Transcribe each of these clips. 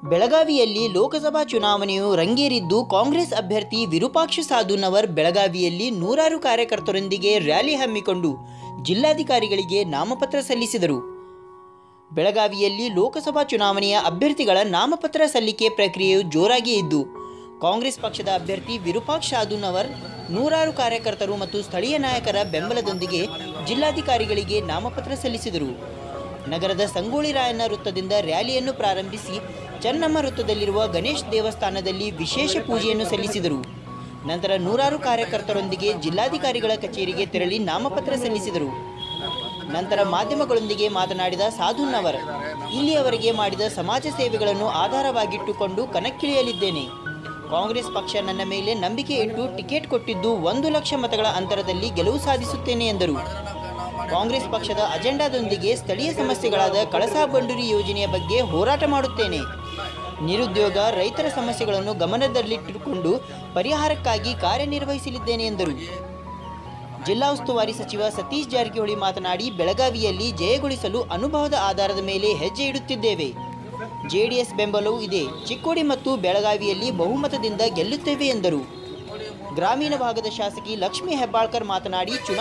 ಬೆಳಗಾವಿಯಲ್ಲಿ ಲೋಕಸಭಾ ಚುನಾವಣೆಯು ರಂಗೇರಿದ್ದು ಕಾಂಗ್ರೆಸ್ ಅಭ್ಯರ್ಥಿ ವಿರೂಪಾಕ್ಷ ಸಾಧುನವರ್ ಬೆಳಗಾವಿಯಲ್ಲಿ ನೂರಾರು ಕಾರ್ಯಕರ್ತರೊಂದಿಗೆ ರ್ಯಾಲಿ ಹಮ್ಮಿಕೊಂಡು ಜಿಲ್ಲಾಧಿಕಾರಿಗಳಿಗೆ ನಾಮಪತ್ರ ಸಲ್ಲಿಸಿದರು ಬೆಳಗಾವಿಯಲ್ಲಿ ಲೋಕಸಭಾ ಚುನಾವಣೆಯ ಅಭ್ಯರ್ಥಿಗಳ ನಾಮಪತ್ರ ಸಲ್ಲಿಕೆ ಪ್ರಕ್ರಿಯೆಯು ಜೋರಾಗಿ ಇದ್ದು ಕಾಂಗ್ರೆಸ್ ಪಕ್ಷದ ಅಭ್ಯರ್ಥಿ ವಿರೂಪಾಕ್ಷ ಸಾಧುನವರ್ ನೂರಾರು ಕಾರ್ಯಕರ್ತರು ಮತ್ತು ಸ್ಥಳೀಯ ನಾಯಕರ ಬೆಂಬಲದೊಂದಿಗೆ ಜಿಲ್ಲಾಧಿಕಾರಿಗಳಿಗೆ ನಾಮಪತ್ರ ಸಲ್ಲಿಸಿದರು ನಗರದ ಸಂಗೊಳ್ಳಿ ರಾಯಣ್ಣ ವೃತ್ತದಿಂದ ರ್ಯಾಲಿಯನ್ನು ಪ್ರಾರಂಭಿಸಿ ಚೆನ್ನಮ್ಮ ವೃತ್ತದಲ್ಲಿರುವ ಗಣೇಶ್ ದೇವಸ್ಥಾನದಲ್ಲಿ ವಿಶೇಷ ಪೂಜೆಯನ್ನು ಸಲ್ಲಿಸಿದರು ನಂತರ ನೂರಾರು ಕಾರ್ಯಕರ್ತರೊಂದಿಗೆ ಜಿಲ್ಲಾಧಿಕಾರಿಗಳ ಕಚೇರಿಗೆ ತೆರಳಿ ನಾಮಪತ್ರ ಸಲ್ಲಿಸಿದರು ನಂತರ ಮಾಧ್ಯಮಗಳೊಂದಿಗೆ ಮಾತನಾಡಿದ ಸಾಧುನವರ್ ಇಲ್ಲಿಯವರೆಗೆ ಮಾಡಿದ ಸಮಾಜ ಸೇವೆಗಳನ್ನು ಆಧಾರವಾಗಿಟ್ಟುಕೊಂಡು ಕಣಕ್ಕಿಳಿಯಲಿದ್ದೇನೆ ಕಾಂಗ್ರೆಸ್ ಪಕ್ಷ ನನ್ನ ಮೇಲೆ ನಂಬಿಕೆ ಇಟ್ಟು ಟಿಕೆಟ್ ಕೊಟ್ಟಿದ್ದು ಒಂದು ಲಕ್ಷ ಮತಗಳ ಅಂತರದಲ್ಲಿ ಗೆಲುವು ಸಾಧಿಸುತ್ತೇನೆ ಎಂದರು ಕಾಂಗ್ರೆಸ್ ಪಕ್ಷದ ಅಜೆಂಡಾದೊಂದಿಗೆ ಸ್ಥಳೀಯ ಸಮಸ್ಯೆಗಳಾದ ಕಳಸಾ ಬಂಡೂರಿ ಯೋಜನೆಯ ಬಗ್ಗೆ ಹೋರಾಟ ಮಾಡುತ್ತೇನೆ ನಿರುದ್ಯೋಗ ರೈತರ ಸಮಸ್ಯೆಗಳನ್ನು ಗಮನದಲ್ಲಿಟ್ಟುಕೊಂಡು ಪರಿಹಾರಕ್ಕಾಗಿ ಕಾರ್ಯನಿರ್ವಹಿಸಲಿದ್ದೇನೆ ಎಂದರು ಜಿಲ್ಲಾ ಉಸ್ತುವಾರಿ ಸಚಿವ ಸತೀಶ್ ಜಾರಕಿಹೊಳಿ ಮಾತನಾಡಿ ಬೆಳಗಾವಿಯಲ್ಲಿ ಜಯಗೊಳಿಸಲು ಅನುಭವದ ಆಧಾರದ ಮೇಲೆ ಹೆಜ್ಜೆ ಇಡುತ್ತಿದ್ದೇವೆ ಜೆಡಿಎಸ್ ಬೆಂಬಲವೂ ಇದೆ ಚಿಕ್ಕೋಡಿ ಮತ್ತು ಬೆಳಗಾವಿಯಲ್ಲಿ ಬಹುಮತದಿಂದ ಗೆಲ್ಲುತ್ತೇವೆ ಎಂದರು ಗ್ರಾಮೀಣ ಭಾಗದ ಶಾಸಕಿ ಲಕ್ಷ್ಮೀ ಹೆಬ್ಬಾಳ್ಕರ್ ಮಾತನಾಡಿ ಚುನಾ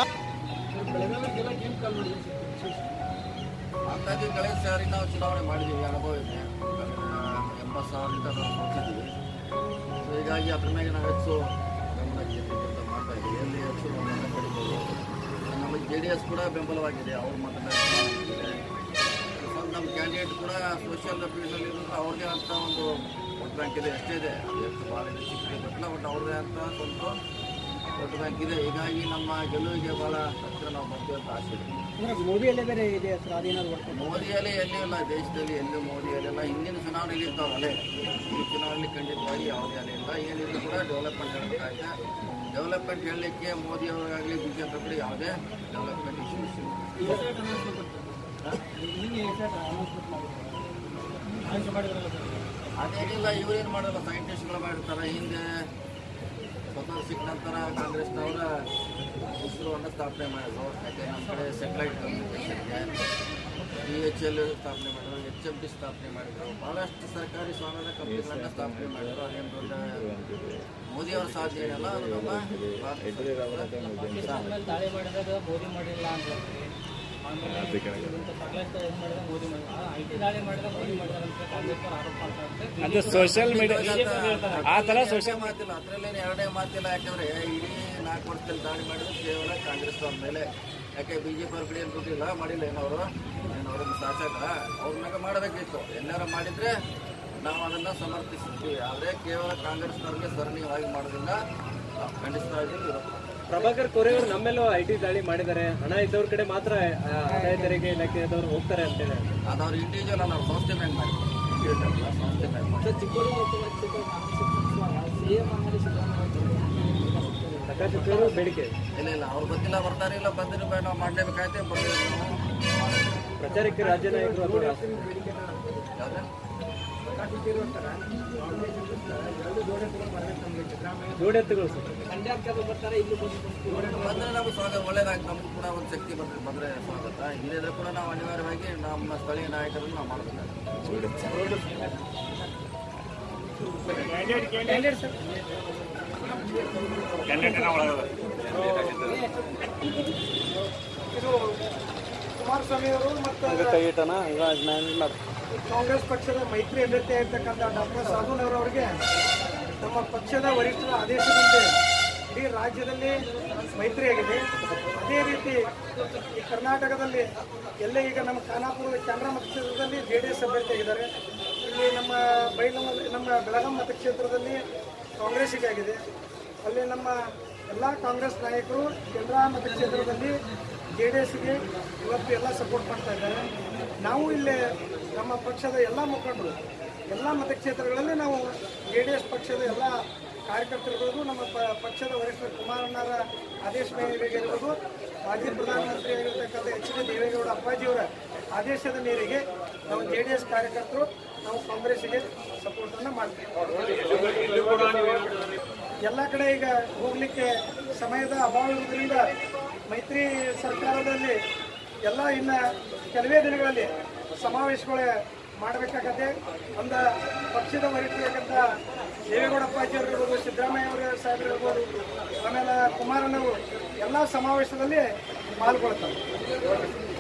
ಅಂದಾಜು ಕಳೆದ ಸಾರಿ ನಾವು ಚುನಾವಣೆ ಮಾಡಿದ್ದೀವಿ ಅನುಭವ ಇದೆ ಎಂಬತ್ತು ಸಾವಿರದಿಂದ ನಾವು ಸೋತಿದ್ದೀವಿ ಸೊ ಹೀಗಾಗಿ ಅದ್ರ ಮೇಲೆ ನಾವು ಹೆಚ್ಚು ಗಮನ ಕೇಂದ್ರೀಕೃತ ಮಾಡ್ತಾ ಇದ್ದೀವಿ ಎಲ್ಲಿ ಹೆಚ್ಚು ಮತ ಪಡಿಬೋದು ನಮ್ಮ ಜೆ ಡಿ ಎಸ್ ಕೂಡ ಬೆಂಬಲವಾಗಿದೆ ಅವ್ರ ಮತ ಇದೆ ಸ್ವಲ್ಪ ನಮ್ಮ ಕ್ಯಾಂಡಿಡೇಟ್ ಕೂಡ ಸೋಷಿಯಲ್ ಫೀಲ್ಡಲ್ಲಿ ಇರೋದು ಅವ್ರದ್ದೇ ಅಂತ ಒಂದು ವೋಟ್ ಬ್ಯಾಂಕ್ ಇದೆ ಎಷ್ಟೇ ಇದೆ ಅದು ಎಷ್ಟು ಭಾಳ ಇದೆ ಚಿಕ್ಕದೇ ಗೊತ್ತಿಲ್ಲ ಬಟ್ ಅವ್ರದ್ದೇ ಅಂತ ಸ್ವಲ್ಪ ವೋಟ್ ಬ್ಯಾಂಕ್ ಇದೆ ಹೀಗಾಗಿ ನಮ್ಮ ಗೆಲುವಿಗೆ ಭಾಳ ಹತ್ತಿರ ನಾವು ಬರ್ತೀವಿ ಅಂತ ಆಸೆ ಇದೆ ಅಂದ್ರೆ ಮೋದಿಯಲ್ಲೇ ಬೇರೆ ಇದೆ ಸರ್ ಅದೇನಾದ್ರು ಬರ್ತದೆ ಮೋದಿಯಲ್ಲಿ ಎಲ್ಲಿ ಇಲ್ಲ ದೇಶದಲ್ಲಿ ಎಲ್ಲಿ ಮೋದಿಯಲ್ಲೆಲ್ಲ ಹಿಂದಿನ ಚುನಾವಣೆಯಲ್ಲಿ ಇದ್ದಾವಲ್ಲೇ ಈ ಚುನಾವಣೆಯಲ್ಲಿ ಖಂಡಿತವಾಗಿ ಯಾವುದೇ ಅಲೆ ಇಲ್ಲ ಏನಿದ್ರು ಕೂಡ ಡೆವಲಪ್ಮೆಂಟ್ ಹೇಳಬೇಕಾಗಿದೆ ಡೆವಲಪ್ಮೆಂಟ್ ಹೇಳಲಿಕ್ಕೆ ಮೋದಿ ಅವರಾಗಲಿ ಬಿ ಜೆ ಪಿ ಕೂಡ ಯಾವುದೇ ಡೆವಲಪ್ಮೆಂಟ್ ಇಶ್ಯೂಸ್ ಇಲ್ಲ ನಿನ್ನೆ ಅನೌನ್ಸ್ಮೆಂಟ್ ಮಾಡಿದ್ರು ಆಯ್ಕೆ ಮಾಡಿದ್ರಲ್ಲ ಸರ್ ಅದೇನಿಲ್ಲ ಇವರೇನು ಮಾಡಲ್ಲ ಸೈಂಟಿಸ್ಟ್ಗಳು ಮಾಡಿರ್ತಾರೆ ಹಿಂದೆ ಸ್ವತಂತ್ರ ಸಿಕ್ಕ ನಂತರ ಕಾಂಗ್ರೆಸ್ನವರ ಇಸ್ರೋವನ್ನು ಸ್ಥಾಪನೆ ಮಾಡಿದ್ರು ಯಾಕೆ ನಮ್ಮ ಕಡೆ ಸೆಟಲೈಟ್ ಕಮ್ಯುನಿಕೇಷನ್ಗೆ ಡಿ ಎಚ್ ಎಲ್ ಸ್ಥಾಪನೆ ಮಾಡಿದ್ರು ಎಚ್ ಎಮ್ ಟಿ ಸ್ಥಾಪನೆ ಮಾಡಿದ್ರು ಭಾಳಷ್ಟು ಸರ್ಕಾರಿ ಸ್ವಾಮ್ಯದ ಕಂಪ್ನಿಗಳನ್ನ ಸ್ಥಾಪನೆ ಮಾಡಿದ್ರು ಅದೇನು ದೊಡ್ಡ ಮೋದಿಯವರ ಸಾಧನೆ ಏನಲ್ಲ ಅದು ನಮ್ಮ ಭಾರತ ಸರ್ಕಾರದ ಆಮೇಲೆ ದಾಳಿ ಮಾಡಿದಾಗ ಮೋದಿ ಮಾಡಿಲ್ಲ ಅಂತ ಆಮೇಲೆ ಇದಂತ ಸಕಲೇಶ್ ಏನು ಮಾಡಿದ ಮೋದಿ ಮಾಡಿದ ಐ ಟಿ ದಾಳಿ ಮಾಡಿದಾಗ ಮೋದಿ ಮಾಡಿದಾರೆ ಅಂತ ಕಾಂಗ್ರೆಸ್ ಅವರು ಆರೋಪ ಮಾಡ್ತಾರೆ ಅದು ಸೋಷಿಯಲ್ ಮೀಡಿಯಾ ಆ ಥರ ಎರಡನೇ ಸೋಷಿಯಲ್ ಮಾತಿಲ್ಲ ಅದರಲ್ಲೇನು ಎರಡೇ ಮಾತಿಲ್ಲ ಯಾಕಂದ್ರೆ ಇಡೀ ನಾಲ್ಕು ವರ್ಷದಲ್ಲಿ ದಾಳಿ ಮಾಡಿದ್ರು ಕೇವಲ ಕಾಂಗ್ರೆಸ್ ಅವ್ರ ಮೇಲೆ ಯಾಕೆ ಬಿ ಜೆ ಪಿ ಅವ್ರ ಕಡೆ ಏನು ದುಡ್ಡಿಲ್ಲ ಮಾಡಿಲ್ಲ ಏನವರು ಏನು ಅವ್ರನ್ನ ಶಾಸಕ ಅವ್ರ ಮ್ಯಾಗ ಮಾಡಬೇಕಿತ್ತು ಎಲ್ಲಾರ ಮಾಡಿದ್ರೆ ನಾವು ಅದನ್ನು ಸಮರ್ಥಿಸುತ್ತೀವಿ ಆದರೆ ಕೇವಲ ಕಾಂಗ್ರೆಸ್ನವ್ರಿಗೆ ಸರಣಿಯಾಗಿ ಮಾಡೋದಿಲ್ಲ ನಾವು ಖಂಡಿಸ್ತಾ ಇದ್ದೀವಿ ವಿರೋಧ ಮಾಡ್ತೀವಿ. ಪ್ರಭಾಕರ್ ಕೋರೆ ಅವರು ನಮ್ಮೆಲ್ಲೋ ಐ ಟಿ ದಾಳಿ ಮಾಡಿದ್ದಾರೆ ಹಣ ಇದ್ದವ್ರ ಕಡೆ ಮಾತ್ರ ಆ, ಆದಾಯ ತೆರಿಗೆ ಇಲಾಖೆದವರು ಹೋಗ್ತಾರೆ ಅಂತೇಳಿ ಅದು ಅವ್ರು ಇಂಡಿವಿಜುವಲ್ ಅಲ್ಲ ಅವ್ರು ಸಂಸ್ಥೆ ಮ್ಯಾಗ ಮಾಡಿ ಸಂಸ್ಥೆ ಮ್ಯಾಗ ಮಾಡಿ ಚಿಕ್ಕೋಡಿ ಮತ್ತು ಸಿಎಂ ಆಮೇಲೆ ಸಿದ್ದರಾಮಯ್ಯ ಪ್ರಕಾಶ್ ಹುಕ್ಕೇರು ಬೇಡಿಕೆ ಇಲ್ಲ ಇಲ್ಲ ಅವ್ರು ಗೊತ್ತಿಲ್ಲ ಬರ್ತಾರೆ ಇಲ್ಲ ಬಂದಿರೋ ಬೇಡ ನಾವು ಮಾಡಲೇಬೇಕಾಯ್ತು ಬಂದಿರೋ ನಾವು ಪ್ರಚಾರಕ್ಕೆ ರಾಜ್ಯ ನಾಯಕರು ಅಥವಾ ಯಾವ್ದು ಜೋಡೆತ್ತುಗಳು ಸರ್ ಮಂಡ್ಯಕ್ಕೆ ಬರ್ತಾರೆ ಇಲ್ಲಿ ಬಂದು ಬಂದ್ರೆ ನಮ್ಗೆ ಸ್ವಾಗತ ಒಳ್ಳೇದಾಗಿ ನಮ್ಗೆ ಕೂಡ ಒಂದು ಶಕ್ತಿ ಬಂದ್ರೆ ಬಂದ್ರೆ ಸ್ವಾಗತ ಇಲ್ಲದ್ರೆ ಕೂಡ ನಾವು ಅನಿವಾರ್ಯವಾಗಿ ನಮ್ಮ ಸ್ಥಳೀಯ ನಾಯಕರನ್ನು ನಾವು ಮಾಡಬೇಕಾಗುತ್ತೆ ಇದು ಕುಮಾರಸ್ವಾಮಿ ಅವರು ಮತ್ತು ಕಾಂಗ್ರೆಸ್ ಪಕ್ಷದ ಮೈತ್ರಿ ಅಭ್ಯರ್ಥಿ ಆಗಿರ್ತಕ್ಕಂಥ ಡಾಕ್ಟರ್ ಸಾಧುನವರವರಿಗೆ ನಮ್ಮ ಪಕ್ಷದ ವರಿಷ್ಠರ ಆದೇಶದಂತೆ ಇಡೀ ರಾಜ್ಯದಲ್ಲಿ ಮೈತ್ರಿಯಾಗಿದೆ ಅದೇ ರೀತಿ ಈ ಕರ್ನಾಟಕದಲ್ಲಿ ಎಲ್ಲೇ ಈಗ ನಮ್ಮ ಖಾನಾಪುರ ಚಂದ್ರ ಮತಕ್ಷೇತ್ರದಲ್ಲಿ ಜೆ ಡಿ ಎಸ್ ಅಭ್ಯರ್ಥಿಯಾಗಿದ್ದಾರೆ ಇಲ್ಲಿ ನಮ್ಮ ಬೈಲಮ ನಮ್ಮ ಬೆಳಗಾಂ ಮತಕ್ಷೇತ್ರದಲ್ಲಿ ಕಾಂಗ್ರೆಸ್ಸಿಗೆ ಆಗಿದೆ ಅಲ್ಲಿ ನಮ್ಮ ಎಲ್ಲ ಕಾಂಗ್ರೆಸ್ ನಾಯಕರು ಕೇಂದ್ರ ಮತಕ್ಷೇತ್ರದಲ್ಲಿ ಜೆ ಡಿ ಎಸ್ಗೆ ಇವತ್ತು ಎಲ್ಲ ಸಪೋರ್ಟ್ ಮಾಡ್ತಾ ಇದ್ದಾರೆ ನಾವು ಇಲ್ಲಿ ನಮ್ಮ ಪಕ್ಷದ ಎಲ್ಲ ಮುಖಂಡರು ಎಲ್ಲ ಮತಕ್ಷೇತ್ರಗಳಲ್ಲಿ ನಾವು ಜೆ ಡಿ ಎಸ್ ಪಕ್ಷದ ಎಲ್ಲ ಕಾರ್ಯಕರ್ತರುಗಳಿಗೂ ನಮ್ಮ ಪ- ಪಕ್ಷದ ವರಿಷ್ಠ ಕುಮಾರಣ್ಣರ ಆದೇಶ ಮೇರೆಗೆ ಇರ್ಬೋದು ಮಾಜಿ ಪ್ರಧಾನಮಂತ್ರಿ ಆಗಿರ್ತಕ್ಕಂಥ ಎಚ್ ಡಿ ದೇವೇಗೌಡ ಅಪ್ಪಾಜಿಯವರ ಆದೇಶದ ಮೇರೆಗೆ ನಾವು ಜೆ ಡಿ ಎಸ್ ಕಾರ್ಯಕರ್ತರು ನಾವು ಕಾಂಗ್ರೆಸ್ಸಿಗೆ ಸಪೋರ್ಟನ್ನು ಮಾಡ್ತೀವಿ ಎಲ್ಲ ಕಡೆ ಈಗ ಹೋಗ್ಲಿಕ್ಕೆ ಸಮಯದ ಅಭಾವ ಇರೋದ್ರಿಂದ ಮೈತ್ರಿ ಸರ್ಕಾರದಲ್ಲಿ ಎಲ್ಲ ಇನ್ನು ಕೆಲವೇ ದಿನಗಳಲ್ಲಿ ಸಮಾವೇಶಗಳ ಮಾಡಬೇಕಾಗತ್ತೆ ಒಂದು ಪಕ್ಷದ ವರಿಷ್ಠರಾಗಂತ ದೇವೇಗೌಡಪ್ಪಾಜಿಯವರು ಇರ್ಬೋದು ಸಿದ್ದರಾಮಯ್ಯ ಅವರ ಸಾಹೇಬರು ಇರ್ಬೋದು ಆಮೇಲೆ ಕುಮಾರಣ್ಣವರು ಎಲ್ಲ ಸಮಾವೇಶದಲ್ಲಿ ಪಾಲ್ಗೊಳ್ತಾರೆ